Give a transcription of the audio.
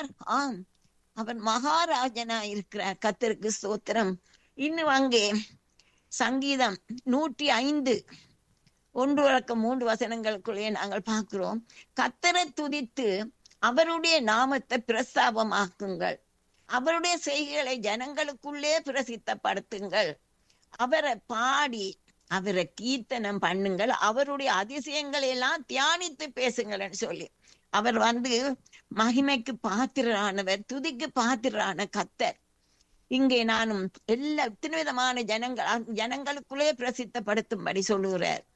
இருக்கிறார் ஆம் அவன் மகாராஜனா இருக்கிறார் கத்தருக்கு ஸ்தோத்திரம் இன்னும் அங்கே சங்கீதம் நூற்றி ஐந்து ஒன்று வழக்கம் மூன்று வசனங்களுக்குள்ளே நாங்கள் பார்க்கிறோம் கத்தரை துதித்து அவருடைய நாமத்தை பிரஸ்தாபமாக்குங்கள் அவருடைய செய்கைகளை ஜனங்களுக்குள்ளே பிரசித்தப்படுத்துங்கள் அவரை பாடி அவரை கீர்த்தனம் பண்ணுங்கள் அவருடைய அதிசயங்களை எல்லாம் தியானித்து பேசுங்கள்னு சொல்லி அவர் வந்து மகிமைக்கு பாத்திரரானவர் துதிக்கு பாத்திரரான கத்தர் இங்கே நானும் எல்லா இத்தனை விதமான ஜனங்கள் ஜனங்களுக்குள்ளே பிரசித்தப்படுத்தும்படி சொல்லுகிறார்